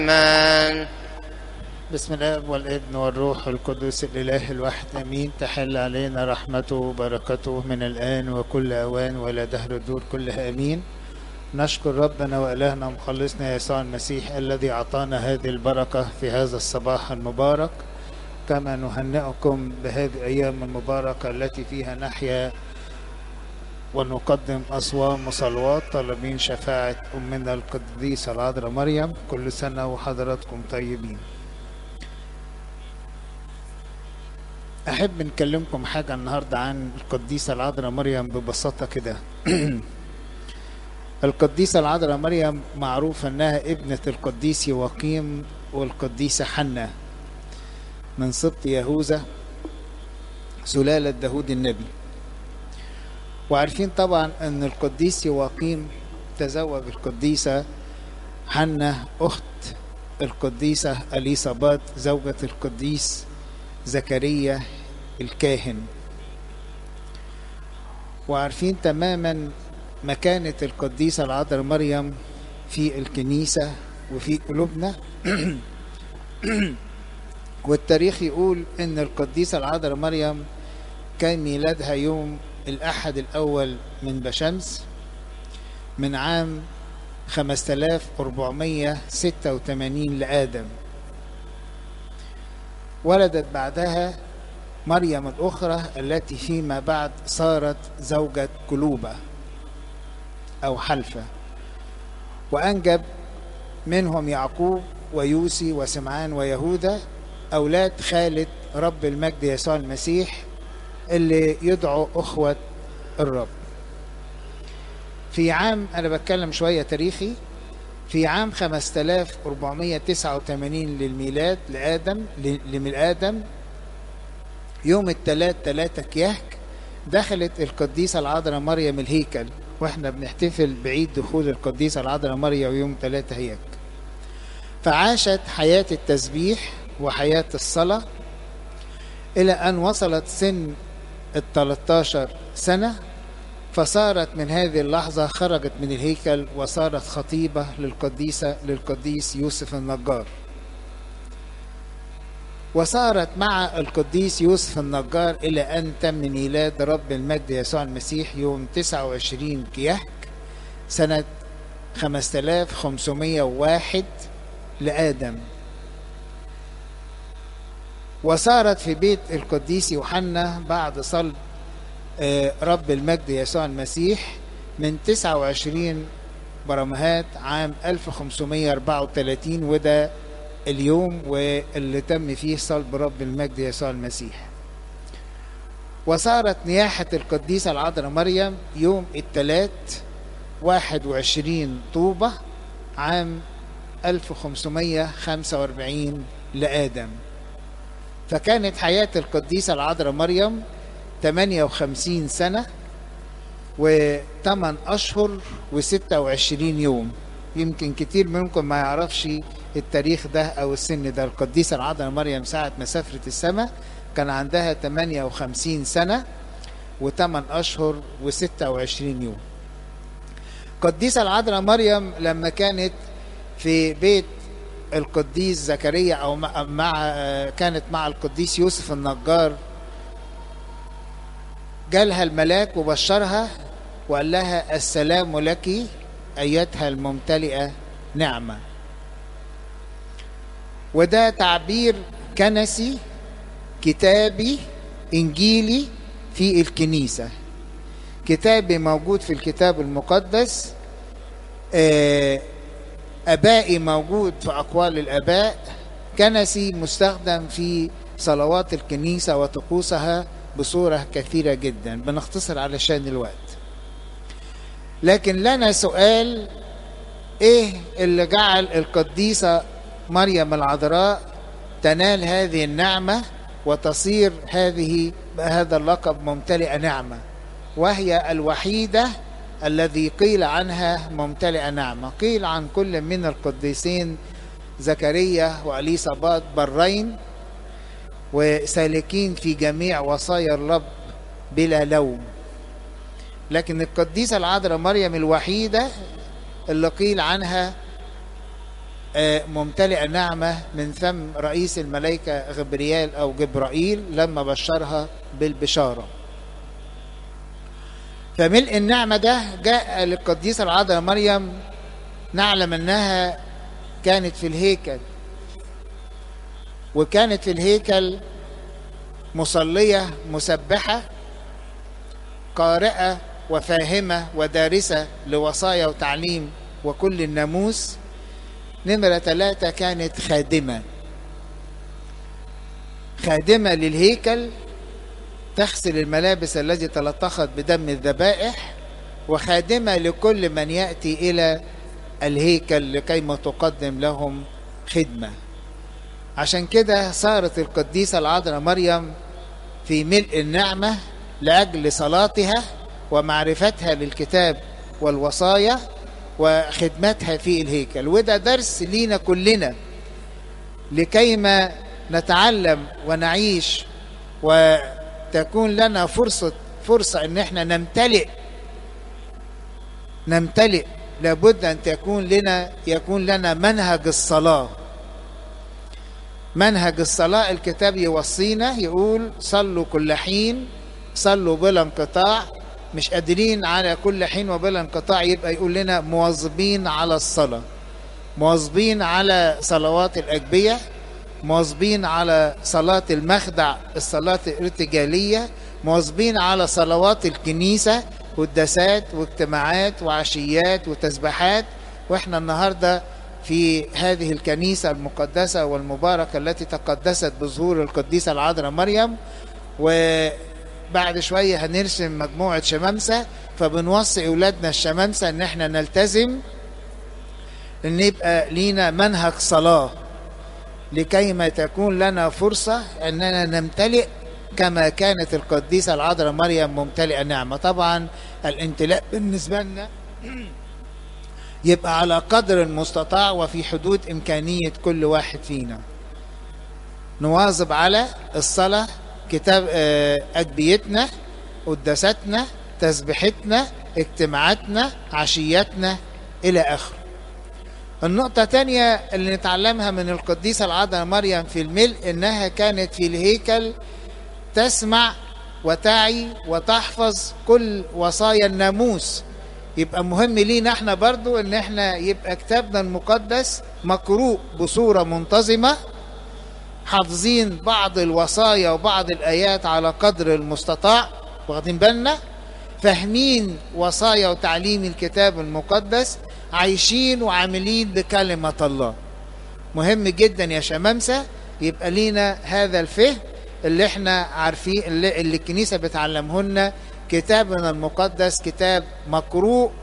من بسم الاب والابن والروح القدس الاله الواحد امين تحل علينا رحمته وبركته من الان وكل اوان ولا دهر الدور كلها امين نشكر ربنا والهنا مخلصنا يسوع المسيح الذي اعطانا هذه البركه في هذا الصباح المبارك كما نهنئكم بهذه الايام المباركه التي فيها نحيا ونقدم أصوام وصلوات طالبين شفاعة أمنا القديسة العذراء مريم كل سنة وحضراتكم طيبين أحب نكلمكم حاجة النهاردة عن القديسة العذراء مريم ببساطة كده القديسة العذراء مريم معروف أنها ابنة القديس يواقيم والقديسة حنة من سبط يهوذا سلالة داود النبي وعارفين طبعا ان القديس يواقيم تزوج القديسة حنة أخت القديسة أليصابات زوجة القديس زكريا الكاهن وعارفين تماما مكانة القديسة العذراء مريم في الكنيسة وفي قلوبنا والتاريخ يقول ان القديسة العذراء مريم كان ميلادها يوم الأحد الأول من بشمس من عام 5486 لآدم ولدت بعدها مريم الأخرى التي فيما بعد صارت زوجة كلوبة أو حلفة وأنجب منهم يعقوب ويوسي وسمعان ويهوذا أولاد خالد رب المجد يسوع المسيح اللي يدعو أخوة الرب في عام أنا بتكلم شوية تاريخي في عام 5489 للميلاد لآدم لآدم يوم الثلاث ثلاثة كيهك دخلت القديسة العذراء مريم الهيكل واحنا بنحتفل بعيد دخول القديسة العذراء مريم يوم ثلاثة هيك فعاشت حياة التسبيح وحياة الصلاة إلى أن وصلت سن ال 13 سنة فصارت من هذه اللحظة خرجت من الهيكل وصارت خطيبة للقديسة للقديس يوسف النجار وصارت مع القديس يوسف النجار إلى أن تم ميلاد رب المجد يسوع المسيح يوم 29 كيهك سنة 5501 لآدم وصارت في بيت القديس يوحنا بعد صلب رب المجد يسوع المسيح من 29 برمهات عام 1534 وده اليوم واللي تم فيه صلب رب المجد يسوع المسيح وصارت نياحة القديسة العذراء مريم يوم الثلاث 21 طوبة عام 1545 لآدم فكانت حياة القديسة العذراء مريم 58 سنة و8 أشهر و26 يوم يمكن كتير منكم ما يعرفش التاريخ ده أو السن ده القديسة العذراء مريم ساعة ما سافرت السماء كان عندها 58 سنة و8 أشهر و26 يوم القديسة العذراء مريم لما كانت في بيت القديس زكريا او مع كانت مع القديس يوسف النجار جالها الملاك وبشرها وقال لها السلام لك ايتها الممتلئه نعمه وده تعبير كنسي كتابي انجيلي في الكنيسه كتابي موجود في الكتاب المقدس آه أبائي موجود في أقوال الآباء كنسي مستخدم في صلوات الكنيسة وطقوسها بصورة كثيرة جدا بنختصر علشان الوقت لكن لنا سؤال ايه اللي جعل القديسة مريم العذراء تنال هذه النعمة وتصير هذه هذا اللقب ممتلئة نعمة وهي الوحيدة الذي قيل عنها ممتلئة نعمة قيل عن كل من القديسين زكريا وأليصابات برين وسالكين في جميع وصايا الرب بلا لوم لكن القديسة العذراء مريم الوحيدة اللي قيل عنها ممتلئة نعمة من فم رئيس الملائكة غبريال أو جبرائيل لما بشرها بالبشارة فملء النعمة ده جاء للقديسة العذراء مريم نعلم أنها كانت في الهيكل وكانت في الهيكل مصلية مسبحة قارئة وفاهمة ودارسة لوصايا وتعليم وكل الناموس نمرة ثلاثة كانت خادمة خادمة للهيكل تغسل الملابس التي تلطخت بدم الذبائح وخادمة لكل من يأتي إلى الهيكل لكيما تقدم لهم خدمة عشان كده صارت القديسة العذراء مريم في ملء النعمة لأجل صلاتها ومعرفتها للكتاب والوصايا وخدمتها في الهيكل وده درس لينا كلنا لكيما نتعلم ونعيش وتكون لنا فرصة فرصة ان احنا نمتلئ نمتلئ لابد ان تكون لنا يكون لنا منهج الصلاة منهج الصلاة الكتاب يوصينا يقول صلوا كل حين صلوا بلا انقطاع مش قادرين على كل حين وبلا انقطاع يبقى يقول لنا مواظبين على الصلاة مواظبين على صلوات الأجبية مواظبين على صلاة المخدع الصلاة الارتجالية مواظبين على صلوات الكنيسة قداسات واجتماعات وعشيات وتسبيحات واحنا النهارده في هذه الكنيسة المقدسة والمباركة التي تقدست بظهور القديسة العذراء مريم وبعد شوية هنرسم مجموعة شمامسة فبنوصي أولادنا الشمامسة إن احنا نلتزم إن يبقى لينا منهج صلاة لكي ما تكون لنا فرصة أننا نمتلئ كما كانت القديسة العذراء مريم ممتلئة نعمة طبعا الامتلاء بالنسبة لنا يبقى على قدر المستطاع وفي حدود إمكانية كل واحد فينا نواظب على الصلاة كتاب أجبيتنا قداستنا تسبيحتنا اجتماعاتنا عشياتنا إلى آخره النقطة الثانية اللي نتعلمها من القديسة العذراء مريم في الملء إنها كانت في الهيكل تسمع وتعي وتحفظ كل وصايا الناموس يبقى مهم لينا احنا برضو ان احنا يبقى كتابنا المقدس مقروء بصورة منتظمة حافظين بعض الوصايا وبعض الآيات على قدر المستطاع واخدين بالنا فاهمين وصايا وتعليم الكتاب المقدس عايشين وعاملين بكلمة الله مهم جدا يا شمامسة يبقى لينا هذا الفهم اللي احنا عارفين اللي, اللي الكنيسة بتعلمه لنا كتابنا المقدس كتاب مقروء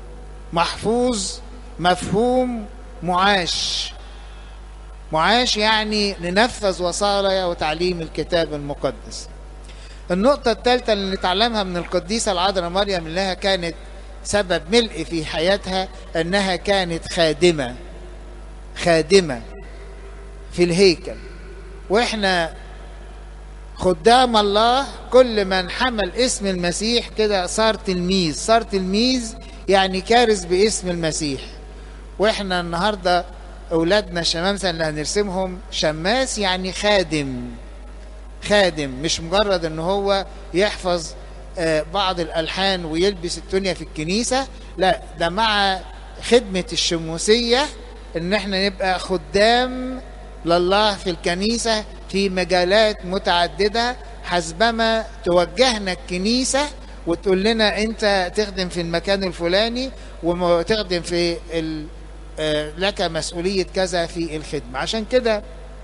محفوظ مفهوم معاش معاش يعني ننفذ وصايا وتعليم الكتاب المقدس النقطة الثالثة اللي نتعلمها من القديسة العذراء مريم انها كانت سبب ملء في حياتها انها كانت خادمة خادمة في الهيكل واحنا خدام الله كل من حمل اسم المسيح كده صار تلميذ صار تلميذ يعني كارث باسم المسيح واحنا النهارده اولادنا الشمامسه اللي هنرسمهم شماس يعني خادم خادم مش مجرد ان هو يحفظ بعض الالحان ويلبس الدنيا في الكنيسه لا ده مع خدمه الشموسيه ان احنا نبقى خدام لله في الكنيسه في مجالات متعدده حسبما توجهنا الكنيسه وتقول لنا انت تخدم في المكان الفلاني وتخدم في ال... لك مسؤوليه كذا في الخدمه عشان كده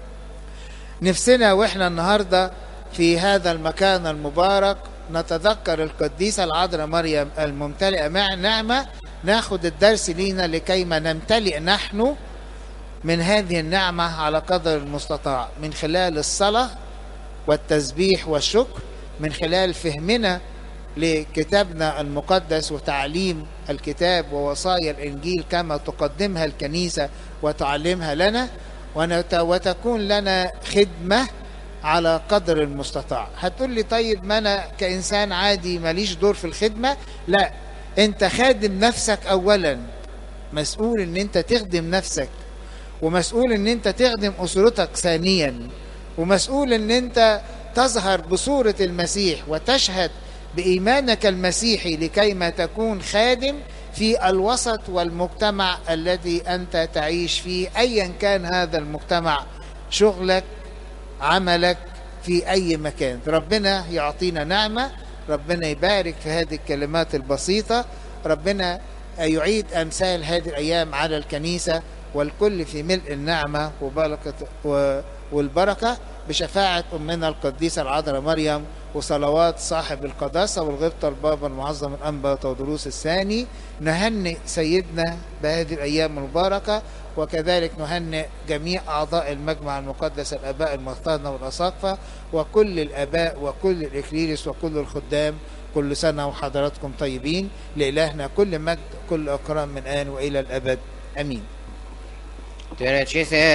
نفسنا واحنا النهارده في هذا المكان المبارك نتذكر القديسة العذراء مريم الممتلئة مع نعمة ناخد الدرس لينا لكيما نمتلئ نحن من هذه النعمة على قدر المستطاع من خلال الصلاة والتسبيح والشكر من خلال فهمنا لكتابنا المقدس وتعليم الكتاب ووصايا الإنجيل كما تقدمها الكنيسة وتعلمها لنا وتكون لنا خدمة على قدر المستطاع هتقول لي طيب ما أنا كإنسان عادي ماليش دور في الخدمة لا أنت خادم نفسك أولا مسؤول أن أنت تخدم نفسك ومسؤول ان انت تخدم اسرتك ثانيا ومسؤول ان انت تظهر بصورة المسيح وتشهد بإيمانك المسيحي لكيما تكون خادم في الوسط والمجتمع الذي أنت تعيش فيه أيا كان هذا المجتمع شغلك عملك في أي مكان ربنا يعطينا نعمة ربنا يبارك في هذه الكلمات البسيطة ربنا يعيد أمثال هذه الأيام على الكنيسة والكل في ملء النعمة وبركة والبركة بشفاعة أمنا القديسة العذراء مريم وصلوات صاحب القداسة والغبطة البابا المعظم الأنبا تودروس الثاني نهنئ سيدنا بهذه الأيام المباركة وكذلك نهنئ جميع أعضاء المجمع المقدس الآباء المختارين والأساقفة وكل الآباء وكل الإكليريس وكل الخدام كل سنة وحضراتكم طيبين لإلهنا كل مجد كل أكرام من آن وإلى الأبد أمين